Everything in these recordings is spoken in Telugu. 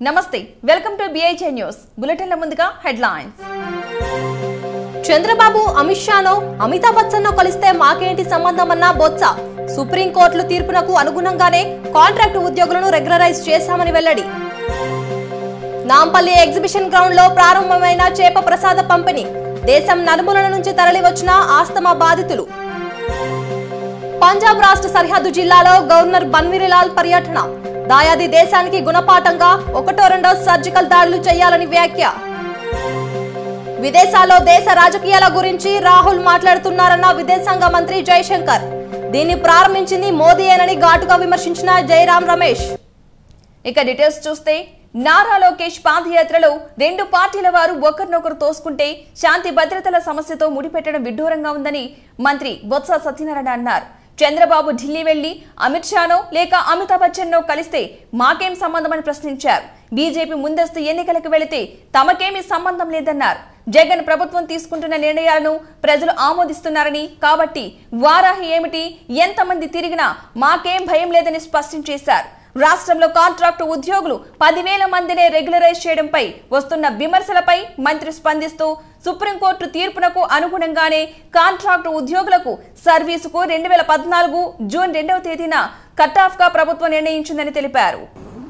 నమస్తే వెల్కమ్ టు బిఐజే న్యూస్ బులెటిన్ల ముందుగా హెడ్లైన్స్ చంద్రబాబు అమిత్ షానో అమితాబ్ బచ్చన్నో కలిస్తే మాకేంటి సంబంధం అన్న బొత్స సుప్రీంకోర్టు తీర్పునకు అనుగుణంగానే కాంట్రాక్టు ఉద్యోగులను రెగ్యులరైజ్ చేశామని వెల్లడి నాంపల్లి ఎగ్జిబిషన్ గ్రౌండ్ లో ప్రారంభమైన చేప ప్రసాద పంపిణీ దేశం నలుమూలల నుంచి తరలి వచ్చిన ఆస్తమా బాధితులు పంజాబ్ రాష్ట్ర సరిహద్దు జిల్లాలో గవర్నర్ బన్వీరిలాల్ పర్యటన దాయాది దేశానికి గుణపాఠంగా ఒకటో రెండో సర్జికల్ దాడులు చేయాలని వ్యాఖ్య విదేశాల్లో దేశ రాజకీయాల గురించి రాహుల్ మాట్లాడుతున్నారన్న విదేశాంగ మంత్రి జైశంకర్ దీన్ని ప్రారంభించింది మోదీయేనని ఘాటుగా విమర్శించిన జయరాం రమేష్ ఇక డీటెయిల్స్ చూస్తే నారా లోకేష్ పాదయాత్రలో రెండు పార్టీల వారు ఒకరినొకరు తోసుకుంటే శాంతి భద్రతల సమస్యతో ముడిపెట్టడం విడ్డూరంగా ఉందని మంత్రి బొత్స సత్యనారాయణ అన్నారు చంద్రబాబు ఢిల్లీ వెళ్లి అమిత్ షానో లేక అమితాబ్ బచ్చన్నో కలిస్తే మాకేం సంబంధమని ప్రశ్నించారు బీజేపీ ముందస్తు ఎన్నికలకు వెళితే తమకేమీ సంబంధం లేదన్నారు జగన్ ప్రభుత్వం తీసుకుంటున్న నిర్ణయాలను ప్రజలు ఆమోదిస్తున్నారని కాబట్టి వారాహి ఏమిటి ఎంతమంది తిరిగినా మాకేం భయం లేదని స్పష్టం చేశారు రాష్ట్రంలో కాంట్రాక్టు ఉద్యోగులు పదివేల మందినే రెగ్యులరైజ్ చేయడంపై వస్తున్న విమర్శలపై మంత్రి స్పందిస్తూ సుప్రీంకోర్టు తీర్పునకు అనుగుణంగానే కాంట్రాక్టు ఉద్యోగులకు సర్వీసుకు రెండు వేల పద్నాలుగు జూన్ రెండవ తేదీన కట్ ఆఫ్ గా ప్రభుత్వం నిర్ణయించిందని తెలిపారు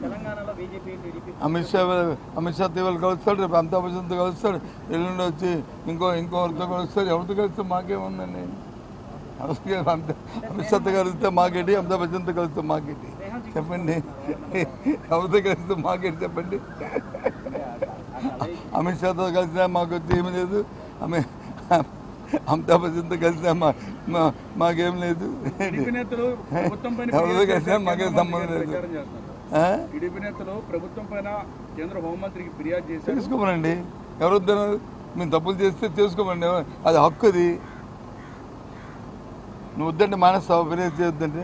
అమిత్ షా అమిత్ షా తీవాళ్ళు కలుస్తాడు రేపు అమితాబ్ బచ్చన్తో కలుస్తాడు ఎల్లుండి వచ్చి ఇంకో ఇంకోరితో కలుస్తాడు ఎవరితో కలిస్తే మాకేముందండి అలాగే అంత అమిత్ షాతో కలిస్తే మాకేంటి అమితాబ్ బచ్చన్తో కలిస్తే మాకేంటి చెప్పండి ఎవరితో కలిస్తే మాకేంటి చెప్పండి అమిత్ షాతో కలిసినా మాకు వచ్చి ఏమీ లేదు అమి అమితాబ్ బచ్చన్తో కలిసినా మా మా- మాకేం లేదు టీడీపీ నేతలు ప్రభుత్వం పైన ఎవరితో ఫిర్యాదు కలిసినా చేశారు, మాకేం కేంద్ర సంబంధం మంత్రికి లేదు ప్రచారం చేస్తున్నారు. ఆ? టీడీపీ నేతలు ప్రభుత్వం పైన కేంద్ర హోంమంత్రికి ఫిర్యాదు చేశారు చేసుకోమనండి ఎవరు వద్దన్నారు మేము తప్పులు చేస్తే చేసుకోమండి ఎవరు- అది హక్కు అది నువ్వు వద్దంటే మానేస్తావు ఫిర్యాదు చేయొద్దంటే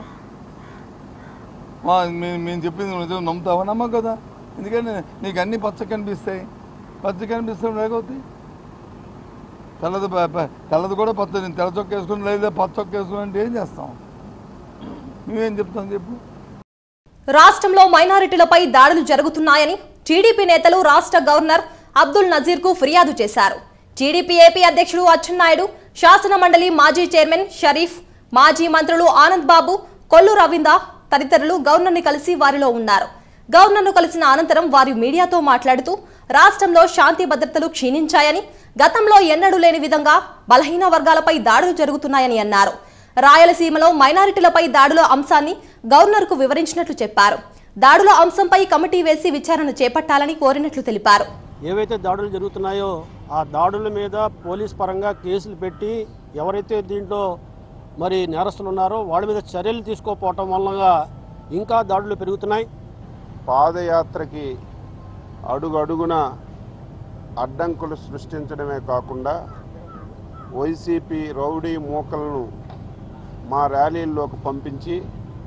మా మేము మేము చెప్పింది నువ్వు నిజం నమ్ముతావా నమ్మవు కదా ఎందుకంటే నీకు అన్ని పచ్చ కనిపిస్తాయి పచ్చ కనిపిస్తాయి లేకపోతే తెల్లది ప- ప- తెల్లది కూడా పచ్చ నేను తెల్ల చొక్క వేసుకుని లేదా పచ్చ చొక్క వేసుకుని అంటే ఏం చేస్తాం మేమేం చెప్తాం చెప్పు రాష్ట్రంలో మైనారిటీలపై దాడులు జరుగుతున్నాయని టీడీపీ నేతలు రాష్ట్ర గవర్నర్ అబ్దుల్ నజీర్ కు ఫిర్యాదు చేశారు టీడీపీ ఏపీ అధ్యక్షుడు అచ్చెన్నాయుడు శాసన మండలి మాజీ చైర్మన్ షరీఫ్ మాజీ మంత్రులు ఆనంద్ బాబు కొల్లు రవీంద తదితరులు గవర్నర్ని కలిసి వారిలో ఉన్నారు గవర్నర్ను కలిసిన అనంతరం వారు మీడియాతో మాట్లాడుతూ రాష్ట్రంలో శాంతి భద్రతలు క్షీణించాయని గతంలో ఎన్నడూ లేని విధంగా బలహీన వర్గాలపై దాడులు జరుగుతున్నాయని అన్నారు రాయలసీమలో మైనారిటీలపై దాడుల అంశాన్ని గవర్నర్కు వివరించినట్లు చెప్పారు దాడుల అంశంపై కమిటీ వేసి విచారణ చేపట్టాలని కోరినట్లు తెలిపారు ఏవైతే దాడులు జరుగుతున్నాయో ఆ దాడుల మీద పోలీస్ పరంగా కేసులు పెట్టి ఎవరైతే దీంట్లో మరి నేరస్తులు ఉన్నారో వాళ్ళ మీద చర్యలు తీసుకోకపోవటం వలన ఇంకా దాడులు పెరుగుతున్నాయి పాదయాత్రకి అడుగు అడుగున అడ్డంకులు సృష్టించడమే కాకుండా వైసీపీ రౌడీ మూకలను మా ర్యాలీల్లోకి పంపించి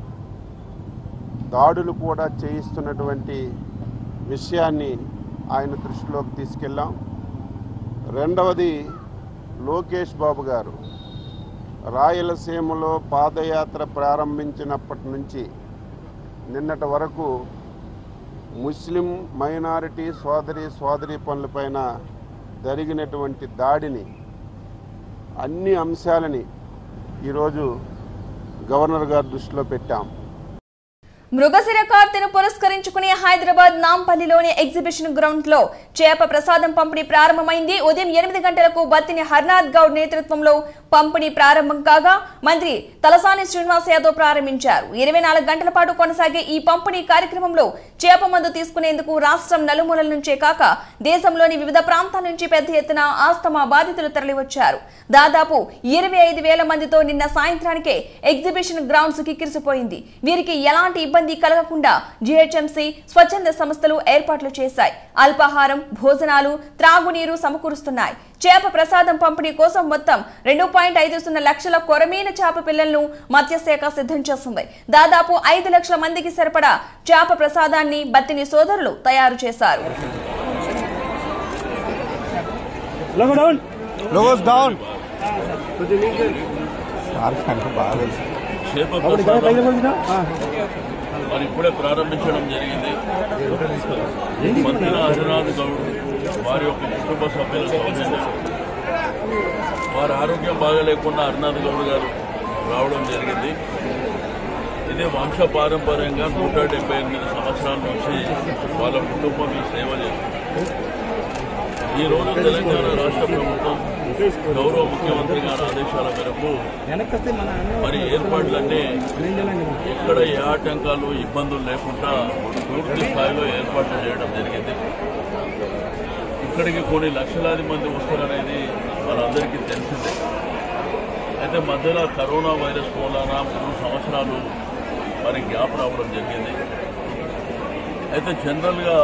దాడులు కూడా చేయిస్తున్నటువంటి విషయాన్ని ఆయన దృష్టిలోకి తీసుకెళ్ళాం రెండవది లోకేష్ బాబు గారు రాయలసీమలో పాదయాత్ర ప్రారంభించినప్పటి నుంచి నిన్నటి వరకు ముస్లిం మైనారిటీ సోదరి సోదరి పనులపైన జరిగినటువంటి దాడిని అన్ని అంశాలని ఈరోజు గవర్నర్ గారి దృష్టిలో పెట్టాం మృగశిర కార్తెను పురస్కరించుకుని హైదరాబాద్ నాంపల్లిలోని ఎగ్జిబిషన్ గ్రౌండ్ లో చేప ప్రసాదం పంపిణీ ప్రారంభమైంది ఉదయం ఎనిమిది గంటలకు బత్తిని హర్నాథ్ గౌడ్ నేతృత్వంలో పంపిణీ ప్రారంభం కాగా మంత్రి తలసాని శ్రీనివాస్ యాదవ్ ప్రారంభించారు ఇరవై నాలుగు గంటల పాటు కొనసాగే ఈ పంపిణీ కార్యక్రమంలో చేప మందు తీసుకునేందుకు రాష్ట్రం నలుమూలల నుంచే కాక దేశంలోని వివిధ ప్రాంతాల నుంచి పెద్ద ఎత్తున ఆస్తమా బాధితులు తరలివచ్చారు దాదాపు ఇరవై ఐదు వేల మందితో నిన్న సాయంత్రానికే ఎగ్జిబిషన్ గ్రౌండ్స్ కిక్కిరిసిపోయింది వీరికి ఎలాంటి ఇబ్బంది కలగకుండా జిహెచ్ఎంసీ స్వచ్ఛంద సంస్థలు ఏర్పాట్లు చేశాయి అల్పాహారం భోజనాలు త్రాగునీరు సమకూరుస్తున్నాయి చేప ప్రసాదం పంపిణీ కోసం మొత్తం రెండు పాయింట్ ఐదు సున్నా లక్షల కొరమీన చేప పిల్లలను మత్స్యశాఖ సిద్ధం చేస్తుంది దాదాపు ఐదు లక్షల మందికి సరిపడా చేప ప్రసాదాన్ని బత్తిని సోదరులు తయారు చేశారు Logos down. మరి ఇప్పుడే ప్రారంభించడం జరిగింది మంత్రి హరినాథ్ గౌడ్ వారి యొక్క కుటుంబ సభ్యుల సౌజన్యం వారి ఆరోగ్యం బాగాలేకుండా హరినాథ్ గౌడ్ గారు రావడం జరిగింది ఇది వంశ పారంపర్యంగా నూట డెబ్బై ఎనిమిది సంవత్సరాల నుంచి వాళ్ళ కుటుంబం ఈ సేవ చేస్తుంది ఈ రోజు తెలంగాణ రాష్ట్ర ప్రభుత్వం గౌరవ ముఖ్యమంత్రి గారి ఆదేశాల మేరకు మరి ఏర్పాట్లన్నీ ఎక్కడ ఏ ఆటంకాలు ఇబ్బందులు లేకుండా పూర్తి స్థాయిలో ఏర్పాట్లు చేయడం జరిగింది ఇక్కడికి కొన్ని లక్షలాది మంది వస్తారనేది మనందరికీ తెలిసిందే అయితే మధ్యలో కరోనా వైరస్ మూలాన మూడు సంవత్సరాలు మరి గ్యాప్ రావడం జరిగింది అయితే జనరల్గా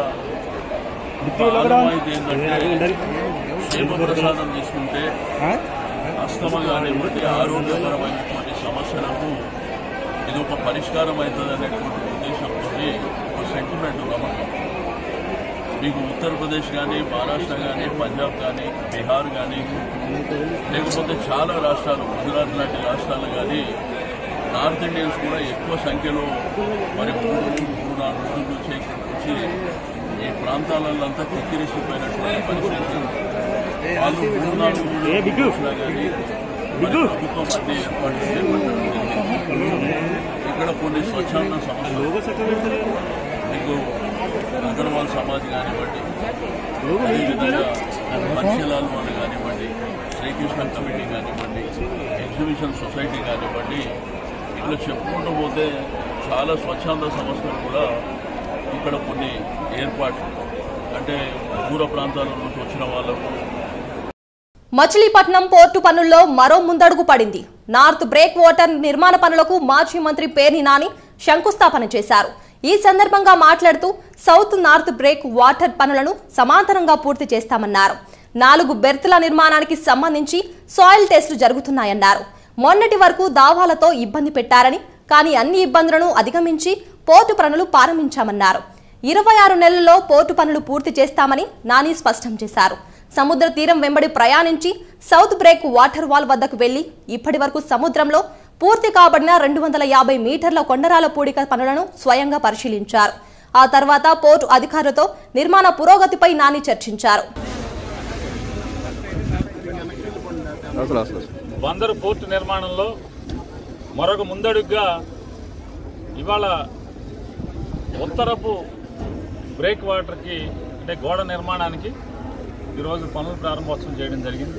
ఆనవాయితీ ఏంటంటే క్షేమ ప్రసాదం తీసుకుంటే అస్తమ కానివ్వండి ఆరోగ్యపరమైనటువంటి సమస్యలకు ఇది ఒక పరిష్కారం అవుతుంది అనేటువంటి ఉద్దేశంతో ఒక సెంటిమెంట్ నమ్మకం మీకు ఉత్తరప్రదేశ్ కానీ మహారాష్ట్ర కానీ పంజాబ్ కానీ బీహార్ కానీ లేకపోతే చాలా రాష్ట్రాలు గుజరాత్ లాంటి రాష్ట్రాలు కానీ నార్త్ ఇండియన్స్ కూడా ఎక్కువ సంఖ్యలో మరి మూడు మూడు నాలుగు రోజుల నుంచి ఇక్కడికి వచ్చి ఈ ప్రాంతాలలో అంతా కిక్కిరిసిపోయినటువంటి పరిస్థితి వాళ్ళు మూడు నాలుగు రోజులు వచ్చినా కానీ మరి ప్రభుత్వం అన్ని ఏర్పాట్లు చేపట్టడం జరిగింది. ఇక్కడ కొన్ని స్వచ్ఛంద సంస్థలు మీకు అగర్వాల్ సమాజ్ కానివ్వండి అదేవిధంగా మత్స్యలాల్ వాళ్ళు కానివ్వండి శ్రీకృష్ణ కమిటీ కానివ్వండి ఎగ్జిబిషన్ సొసైటీ కానివ్వండి ఇట్లా చెప్పుకుంటూ పోతే చాలా స్వచ్ఛంద సంస్థలు కూడా ఇక్కడ కొన్ని ఏర్పాట్లు అంటే దూర ప్రాంతాల నుంచి వచ్చిన వాళ్ళకు మచిలీపట్నం పోర్టు పనుల్లో మరో ముందడుగు పడింది నార్త్ బ్రేక్ వాటర్ నిర్మాణ పనులకు మాజీ మంత్రి పేర్ని నాని శంకుస్థాపన చేశారు ఈ సందర్భంగా మాట్లాడుతూ సౌత్ నార్త్ బ్రేక్ వాటర్ పనులను సమాంతరంగా పూర్తి చేస్తామన్నారు నాలుగు బెర్తుల నిర్మాణానికి సంబంధించి సాయిల్ టెస్టులు జరుగుతున్నాయన్నారు మొన్నటి వరకు దావాలతో ఇబ్బంది పెట్టారని కానీ అన్ని ఇబ్బందులను అధిగమించి పోర్టు పనులు ప్రారంభించామన్నారు ఇరవై ఆరు నెలల్లో పోర్టు పనులు పూర్తి చేస్తామని నాని స్పష్టం చేశారు సముద్ర తీరం వెంబడి ప్రయాణించి సౌత్ బ్రేక్ వాటర్ వాల్ వద్దకు వెళ్లి ఇప్పటి వరకు సముద్రంలో పూర్తి కాబడిన రెండు వందల యాభై మీటర్ల కొండరాల పూడిక పనులను స్వయంగా పరిశీలించారు ఆ తర్వాత పోర్టు అధికారులతో నిర్మాణ పురోగతిపై నాని చర్చించారు బందరు పోర్టు నిర్మాణంలో మరొక ముందడుగుగా ఇవాళ ఉత్తరపు బ్రేక్ వాటర్కి అంటే గోడ నిర్మాణానికి ఈరోజు పనులు ప్రారంభోత్సవం చేయడం జరిగింది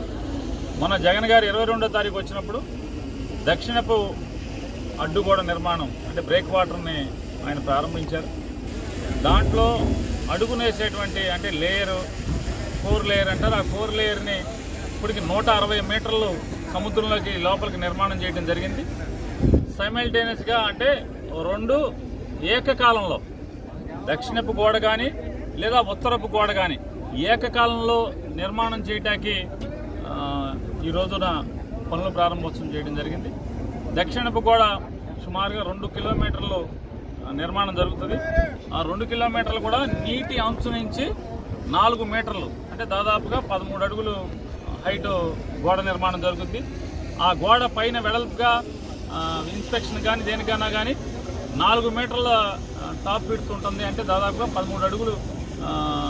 మన జగన్ గారు ఇరవై రెండో తారీఖు వచ్చినప్పుడు దక్షిణపు అడ్డుగోడ నిర్మాణం అంటే బ్రేక్ వాటర్ని ఆయన ప్రారంభించారు దాంట్లో అడుగునేసేటువంటి అంటే లేయరు ఫోర్ లేయర్ అంటారు ఆ ఫోర్ లేయర్ని ఇప్పటికి నూట అరవై మీటర్లు సముద్రంలోకి లోపలికి నిర్మాణం చేయడం జరిగింది సైమల్టేనియస్గా అంటే రెండు ఏకకాలంలో దక్షిణపు గోడ కానీ లేదా ఉత్తరపు గోడ కానీ ఏకకాలంలో నిర్మాణం చేయటానికి ఆ, ఈ రోజున పనులు ప్రారంభోత్సవం చేయడం జరిగింది దక్షిణపు గోడ సుమారుగా రెండు కిలోమీటర్లు ఆ, నిర్మాణం జరుగుతుంది ఆ రెండు కిలోమీటర్లు కూడా నీటి అంచు నుంచి నాలుగు మీటర్లు అంటే దాదాపుగా పదమూడు అడుగులు హైట్ గోడ నిర్మాణం జరుగుతుంది ఆ గోడ పైన వెడల్పుగా ఆ, ఇన్స్పెక్షన్ కానీ దేనికైనా కానీ నాలుగు మీటర్ల ఆ, టాప్ విడ్త్ ఉంటుంది అంటే దాదాపుగా పదమూడు అడుగులు ఆ,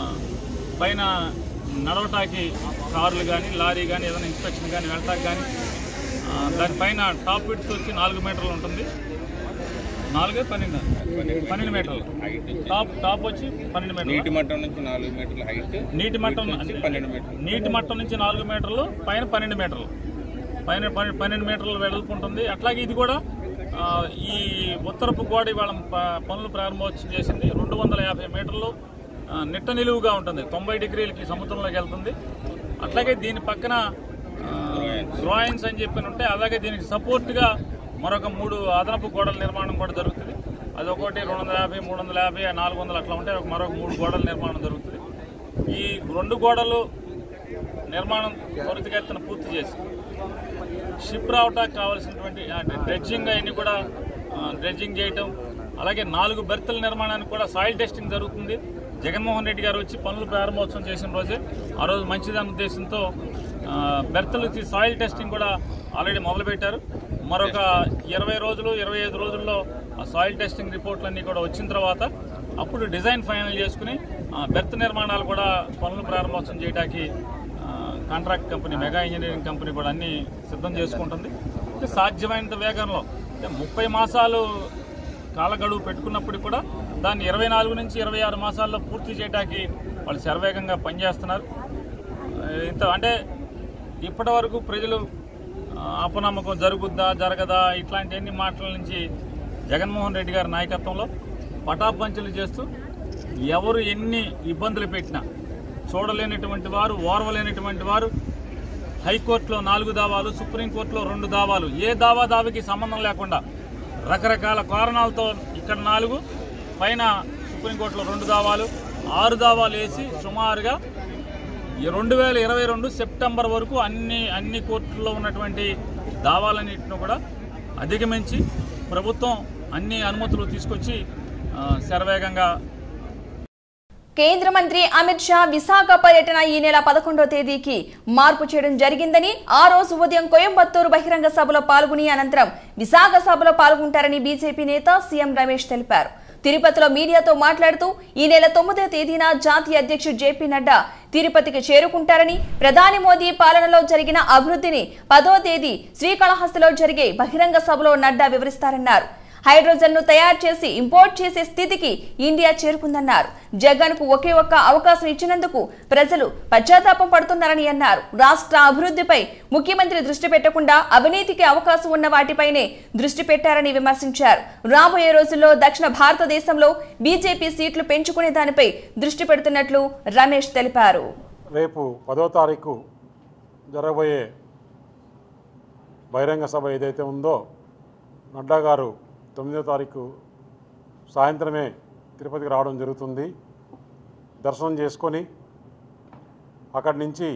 పైన నడవటానికి కార్లు కానీ లారీ కానీ ఏదైనా ఇన్స్పెక్షన్ కానీ వెళ్ళటానికి కానీ ఆ, దానిపైన టాప్ విడ్త్ వచ్చి నాలుగు మీటర్లు ఉంటుంది నాలుగే పన్నెండు పన్నెండు మీటర్లు టాప్ టాప్ వచ్చి పన్నెండు మీటర్లు నీటి మట్టం నుంచి నాలుగు మీటర్ల హైట్ నీటి మట్టం నుంచి పన్నెండు మీటర్లు నీటి మట్టం నుంచి నాలుగు మీటర్లు పైన పన్నెండు మీటర్లు పైన పన్నె- పన్నెండు మీటర్లు వెడల్పు ఉంటుంది అట్లాగే ఇది కూడా ఆ, ఈ ఉత్తరపు గోడ ఇవాళ ప- పనులు ప్రారంభోత్సవం చేసింది రెండు వందల యాభై మీటర్లు ఆ, నిట్ట నిలువుగా ఉంటుంది తొంభై డిగ్రీలకి సముద్రంలోకి వెళ్తుంది అట్లాగే దీని పక్కన గ్రాయిన్స్ అని చెప్పి ఉంటే అలాగే దీనికి సపోర్ట్గా మరొక మూడు అదనపు గోడల నిర్మాణం కూడా జరుగుతుంది అది ఒకటి రెండు వందల యాభై మూడు వందల యాభై నాలుగు వందలు అట్లా ఉంటే ఒక మరొక మూడు గోడల నిర్మాణం జరుగుతుంది ఈ రెండు గోడలు నిర్మాణం త్వరితగతిన పూర్తి చేసి షిప్ రావటానికి కావాల్సినటువంటి అంటే డ్రెడ్జింగ్ అవన్నీ కూడా ఆ, డ్రెడ్జింగ్ చేయటం అలాగే నాలుగు బెర్తల నిర్మాణానికి కూడా సాయిల్ టెస్టింగ్ జరుగుతుంది జగన్మోహన్ రెడ్డి గారు వచ్చి పనులు ప్రారంభోత్సవం చేసిన రోజే ఆ రోజు మంచిదన్న ఉద్దేశంతో ఆ, బెర్తలకి సాయిల్ టెస్టింగ్ కూడా ఆల్రెడీ మొదలుపెట్టారు మరొక ఇరవై రోజులు ఇరవై ఐదు రోజుల్లో ఆ సాయిల్ టెస్టింగ్ రిపోర్ట్లన్నీ కూడా వచ్చిన తర్వాత అప్పుడు డిజైన్ ఫైనల్ చేసుకుని ఆ, బెర్త్ నిర్మాణాలు కూడా పనులు ప్రారంభోత్సవం చేయడానికి ఆ, contract company mega engineering company కూడా అన్ని సిద్ధం చేసుకుంటుంది అంటే సాధ్యమైనంత వేగంలో అంటే ముప్పై మాసాలు కాల గడువు పెట్టుకున్నప్పుడు కూడా దాన్ని ఇరవై నాలుగు నుంచి ఇరవై ఆరు మాసాల్లో పూర్తి చేయడానికి వాళ్ళు శరవేగంగా పనిచేస్తున్నారు ఆ, ఇంత అంటే ఇప్పటి వరకు ప్రజలు ఆ, అపనమ్మకం జరుగుద్దా జరగదా ఇట్లాంటి అన్ని మాటల నుంచి జగన్మోహన్ రెడ్డి గారి నాయకత్వంలో పటాపంచలు చేస్తూ ఎవరు ఎన్ని ఇబ్బందులు పెట్టినా చూడలేనటువంటి వారు ఓర్వలేనటువంటి వారు హైకోర్టులో నాలుగు దావాలు సుప్రీంకోర్టులో రెండు దావాలు ఏ దావా దావికి సంబంధం లేకుండా రకరకాల కారణాలతో ఇక్కడ నాలుగు పైన సుప్రీంకోర్టులో రెండు దావాలు ఆరు దావాలు వేసి సుమారుగా ఈ రెండు వేల ఇరవై రెండు సెప్టెంబర్ వరకు అన్ని అన్ని కోర్టుల్లో ఉన్నటువంటి దావాలన్నింటిని కూడా అధిగమించి ప్రభుత్వం అన్ని అనుమతులు తీసుకొచ్చి ఆ, శరవేగంగా కేంద్ర మంత్రి అమిత్ షా విశాఖ పర్యటన ఈ నెల పదకొండో తేదీకి మార్పు చేయడం జరిగిందని ఆ రోజు ఉదయం కోయంబత్తూరు బహిరంగ సభలో పాల్గొని అనంతరం విశాఖ సభలో పాల్గొంటారని బీజేపీ నేత సీఎం రమేష్ తెలిపారు తిరుపతిలో మీడియాతో మాట్లాడుతూ ఈ నెల తొమ్మిదో తేదీన జాతీయ అధ్యక్షుడు జేపీ నడ్డా తిరుపతికి చేరుకుంటారని ప్రధాని మోదీ పాలనలో జరిగిన అభివృద్ధిని పదో తేదీ శ్రీకాళహస్తిలో జరిగే బహిరంగ సభలో నడ్డా వివరిస్తారన్నారు హైడ్రోజన్ ను తయారు చేసి ఇంపోర్ట్ చేసే స్థితికి ఇండియా చేరుకుందన్నారు జగన్ కు ఒకే ఒక్క అవకాశం ఇచ్చినందుకు ప్రజలు పశ్చాత్తాపం పడుతున్నారని అన్నారు రాష్ట్ర అభివృద్ధిపై ముఖ్యమంత్రి దృష్టి పెట్టకుండా అవినీతికి అవకాశం ఉన్న వాటిపైనే దృష్టి పెట్టారని విమర్శించారు రాబోయే రోజుల్లో దక్షిణ భారతదేశంలో బీజేపీ సీట్లు పెంచుకునే దానిపై దృష్టి పెడుతున్నట్లు రమేష్ తెలిపారు రేపు పదో తారీఖు జరగబోయే బహిరంగ సభ ఏదైతే ఉందో నడ్డా గారు తొమ్మిదో తారీఖు సాయంత్రమే తిరుపతికి రావడం జరుగుతుంది దర్శనం చేసుకొని అక్కడి నుంచి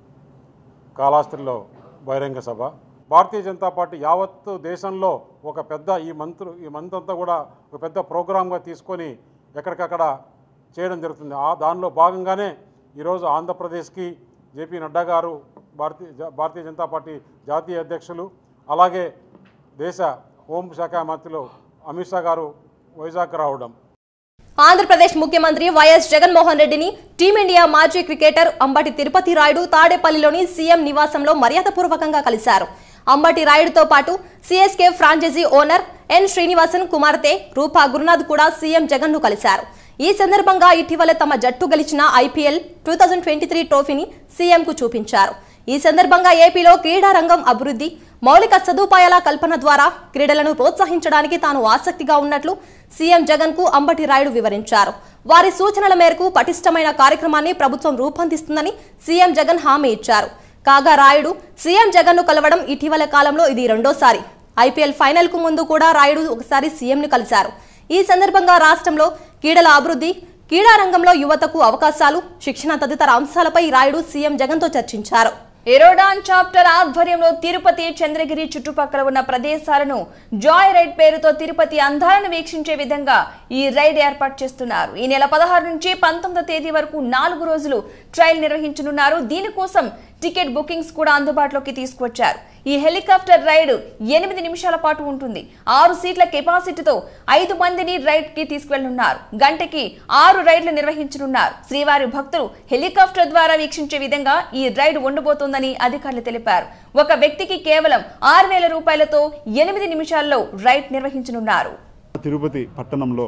కాళాస్త్రిలో బహిరంగ సభ భారతీయ జనతా పార్టీ యావత్తు దేశంలో ఒక పెద్ద ఈ మంత్రు ఈ మంత్ అంతా కూడా ఒక పెద్ద ప్రోగ్రామ్గా తీసుకొని ఎక్కడికక్కడ చేయడం జరుగుతుంది ఆ దానిలో భాగంగానే ఈరోజు ఆంధ్రప్రదేశ్కి జేపీ నడ్డా గారు భారతీయ జ- భారతీయ జనతా పార్టీ జాతీయ అధ్యక్షులు అలాగే దేశ హోంశాఖ మంత్రులు అమిత్ షా గారు వైజాగ్ రావడం ఆంధ్రప్రదేశ్ ముఖ్యమంత్రి వైఎస్ జగన్మోహన్ రెడ్డిని టీమిండియా మాజీ క్రికెటర్ అంబటి తిరుపతి రాయుడు తాడేపల్లిలోని సీఎం నివాసంలో మర్యాదపూర్వకంగా కలిశారు అంబటి రాయుడుతో పాటు CSK franchisee owner N Srinivasan కుమార్తె రూపా గురునాథ్ కూడా సీఎం జగన్ ను కలిశారు ఈ సందర్భంగా ఇటీవల తమ జట్టు గెలిచిన IPL two thousand twenty three ట్రోఫీని సీఎంకు చూపించారు ఈ సందర్భంగా ఏపీలో క్రీడా రంగం అభివృద్ధి మౌలిక సదుపాయాల కల్పన ద్వారా క్రీడలను ప్రోత్సహించడానికి తాను ఆసక్తిగా ఉన్నట్లు సీఎం జగన్ కు అంబటి రాయుడు వివరించారు వారి సూచనల మేరకు పటిష్టమైన కార్యక్రమాన్ని ప్రభుత్వం రూపొందిస్తుందని సీఎం జగన్ హామీ ఇచ్చారు కాగా రాయుడు సీఎం జగన్ ను కలవడం ఇటీవల కాలంలో ఇది రెండోసారి ఐపీఎల్ ఫైనల్ కు ముందు కూడా రాయుడు ఒకసారి సీఎం ను కలిశారు ఈ సందర్భంగా రాష్ట్రంలో క్రీడల అభివృద్ధి క్రీడా రంగంలో యువతకు అవకాశాలు శిక్షణ తదితర అంశాలపై రాయుడు సీఎం జగన్ తో చర్చించారు ఎరోడాన్ చాప్టర్ ఆధ్వర్యంలో తిరుపతి చంద్రగిరి చుట్టుపక్కల ఉన్న ప్రదేశాలను జాయ్ రైడ్ పేరుతో తిరుపతి అందాలను వీక్షించే విధంగా ఈ రైడ్ ఏర్పాటు చేస్తున్నారు ఈ నెల పదహారు నుంచి పంతొమ్మిదో తేదీ వరకు నాలుగు రోజులు ట్రయల్ నిర్వహించనున్నారు దీనికోసం టికెట్ బుకింగ్స్ కూడా అందుబాటులోకి తీసుకువచ్చారు ఈ హెలికాప్టర్ రైడ్ ఎనిమిది నిమిషాల పాటు ఉంటుంది ఆరు సీట్ల కెపాసిటీతో ఐదు మందిని రైడ్ కి తీసుకువెళ్లనున్నారు గంటకి ఆరు రైడ్లు నిర్వహించనున్నారు శ్రీవారి భక్తులు హెలికాప్టర్ ద్వారా వీక్షించే విధంగా ఈ రైడ్ ఉండబోతోందని అధికారులు తెలిపారు ఒక వ్యక్తికి కేవలం ఆరు వేల రూపాయలతో ఎనిమిది నిమిషాల్లో రైడ్ నిర్వహించనున్నారు తిరుపతి పట్టణంలో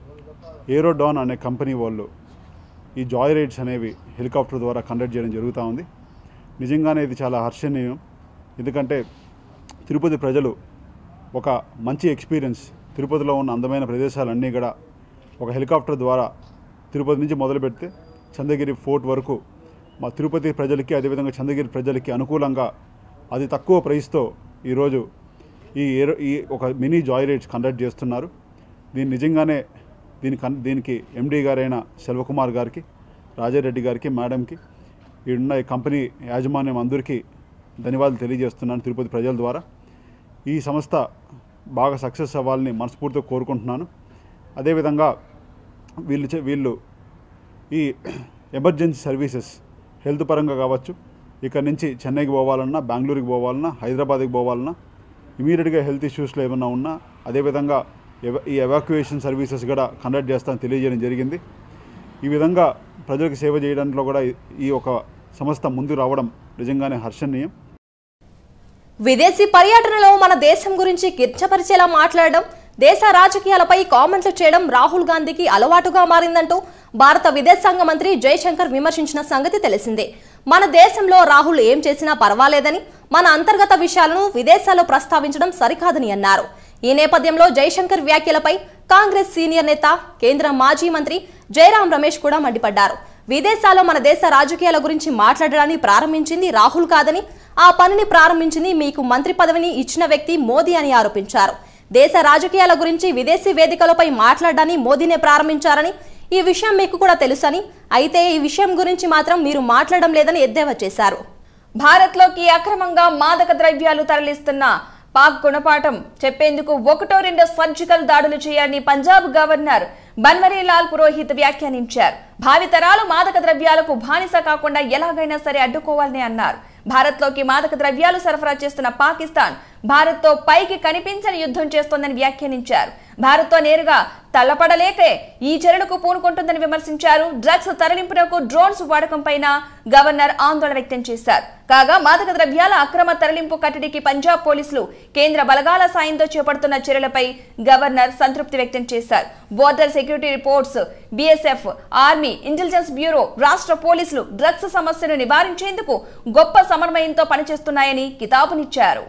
ఏరోడాన్ అనే కంపెనీ వాళ్ళు ఈ జాయ్ రైడ్స్ అనేవి హెలికాప్టర్ ద్వారా కండక్ట్ చేయడం జరుగుతూ ఉంది నిజంగానే ఇది చాలా హర్షణీయం ఎందుకంటే తిరుపతి ప్రజలు ఒక మంచి ఎక్స్పీరియన్స్ తిరుపతిలో ఉన్న అందమైన ప్రదేశాలన్నీ కూడా ఒక హెలికాప్టర్ ద్వారా తిరుపతి నుంచి మొదలు పెడితే చంద్రగిరి ఫోర్ట్ వరకు మా తిరుపతి ప్రజలకి అదేవిధంగా చంద్రగిరి ప్రజలకి అనుకూలంగా అతి తక్కువ ప్రైస్తో ఈరోజు ఈ ఏరో ఈ ఒక మినీ జాయ్ రైడ్స్ కండక్ట్ చేస్తున్నారు దీన్ని నిజంగానే దీని కన్ దీనికి ఎండీ గారైన సెల్వకుమార్ గారికి రాజారెడ్డి గారికి మేడంకి ఈడున్న ఈ కంపెనీ యాజమాన్యం అందరికీ ధన్యవాదాలు తెలియజేస్తున్నాను తిరుపతి ప్రజల ద్వారా ఈ సంస్థ బాగా సక్సెస్ అవ్వాలని మనస్ఫూర్తిగా కోరుకుంటున్నాను అదేవిధంగా వీళ్ళు చే- వీళ్ళు ఈ ఎమర్జెన్సీ సర్వీసెస్ హెల్త్ పరంగా కావచ్చు ఇక్కడ నుంచి చెన్నైకి పోవాలన్నా బెంగళూరుకి పోవాలన్నా హైదరాబాద్కి పోవాలన్నా ఇమీడియట్గా హెల్త్ ఇష్యూస్లో ఏమన్నా ఉన్నా అదేవిధంగా ఎవ- ఈ ఎవాక్యుయేషన్ సర్వీసెస్ కూడా కండక్ట్ చేస్తామని తెలియజేయడం జరిగింది ఈ విధంగా ప్రజలకు సేవ చేయడంలో కూడా ఈ- ఈ ఒక సంస్థ ముందు రావడం నిజంగానే హర్షణీయం విదేశీ పర్యటనలో మన దేశం గురించి కిర్చపరిచేలా మాట్లాడడం దేశ రాజకీయాలపై కామెంట్లు చేయడం రాహుల్ గాంధీకి అలవాటుగా మారిందంటూ భారత విదేశాంగ మంత్రి జయశంకర్ విమర్శించిన సంగతి తెలిసిందే మన దేశంలో రాహుల్ ఏం చేసినా పర్వాలేదని మన అంతర్గత విషయాలను విదేశాల్లో ప్రస్తావించడం సరికాదని అన్నారు ఈ నేపథ్యంలో జయశంకర్ వ్యాఖ్యలపై కాంగ్రెస్ సీనియర్ నేత కేంద్ర మాజీ మంత్రి జయరాం రమేష్ కూడా మండిపడ్డారు విదేశాల్లో మన దేశ రాజకీయాల గురించి మాట్లాడడాన్ని ప్రారంభించింది రాహుల్ కాదని ఆ పనిని ప్రారంభించింది మీకు మంత్రి పదవిని ఇచ్చిన వ్యక్తి మోదీ అని ఆరోపించారు దేశ రాజకీయాల గురించి విదేశీ వేదికలపై మాట్లాడడాన్ని మోదీనే ప్రారంభించారని ఈ విషయం మీకు కూడా తెలుసని అయితే ఈ విషయం గురించి మాత్రం మీరు మాట్లాడడం లేదని ఎద్దేవా చేశారు భారత్లోకి అక్రమంగా మాదక ద్రవ్యాలు తరలిస్తున్న పాక్ గుణపాఠం చెప్పేందుకు ఒకటో రెండో సర్జికల్ దాడులు చేయాలని పంజాబ్ గవర్నర్ బన్వరీలాల్ పురోహిత్ వ్యాఖ్యానించారు భావితరాలు మాదక ద్రవ్యాలకు బానిస కాకుండా ఎలాగైనా సరే అడ్డుకోవాలని అన్నారు భారత్లోకి మాదక ద్రవ్యాలు సరఫరా చేస్తున్న పాకిస్తాన్ భారత్తో పైకి కనిపించని యుద్ధం చేస్తోందని వ్యాఖ్యానించారు భారత్తో నేరుగా తలపడలేకే ఈ చర్యలకు పూనుకుంటుందని విమర్శించారు డ్రగ్స్ తరలింపునకు డ్రోన్స్ వాడకం పైన గవర్నర్ ఆందోళన వ్యక్తం చేశారు కాగా మాదక ద్రవ్యాల అక్రమ తరలింపు కట్టడికి పంజాబ్ పోలీసులు కేంద్ర బలగాల సాయంతో చేపడుతున్న చర్యలపై గవర్నర్ సంతృప్తి వ్యక్తం చేశారు border security reports BSF army intelligence bureau రాష్ట్ర పోలీసులు డ్రగ్స్ సమస్యను నివారించేందుకు గొప్ప సమన్వయంతో పనిచేస్తున్నాయని కితాబునిచ్చారు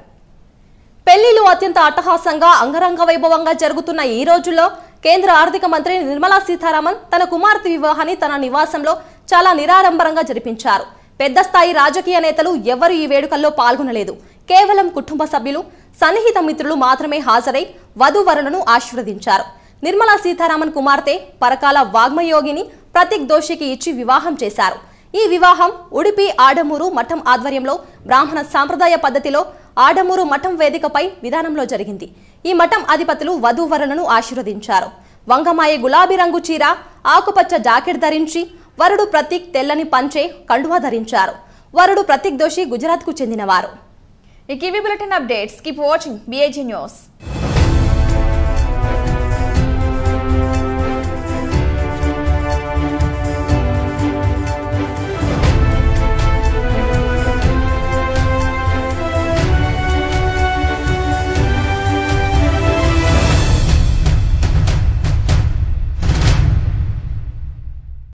పెళ్లిలు అత్యంత అట్టహాసంగా అంగరంగ వైభవంగా జరుగుతున్న ఈ రోజుల్లో కేంద్ర ఆర్థిక మంత్రి నిర్మలా సీతారామన్ తన కుమార్తె వివాహాన్ని తన నివాసంలో చాలా నిరాడంబరంగా జరిపించారు పెద్ద స్థాయి రాజకీయ నేతలు ఎవరు ఈ వేడుకల్లో పాల్గొనలేదు కేవలం కుటుంబ సభ్యులు సన్నిహిత మిత్రులు మాత్రమే హాజరై వధూవరులను ఆశీర్వదించారు నిర్మలా సీతారామన్ కుమార్తె పరకాల వాగ్మయోగిని ప్రతీక్ దోషికి ఇచ్చి వివాహం చేశారు ఈ వివాహం ఉడిపి ఆడమూరు మఠం ఆధ్వర్యంలో బ్రాహ్మణ సాంప్రదాయ పద్ధతిలో ఆడమూరు మఠం వేదికపై విధానంలో జరిగింది ఈ మఠం అధిపతులు వధూవరులను ఆశీర్వదించారు వంగమాయ గులాబీ రంగు చీర ఆకుపచ్చ జాకెట్ ధరించి వరుడు ప్రతీక్ తెల్లని పంచే కండువా ధరించారు వరుడు ప్రతీక్ దోషి గుజరాత్కు చెందినవారు ఈ కివీ bulletin updates keep watching BIG news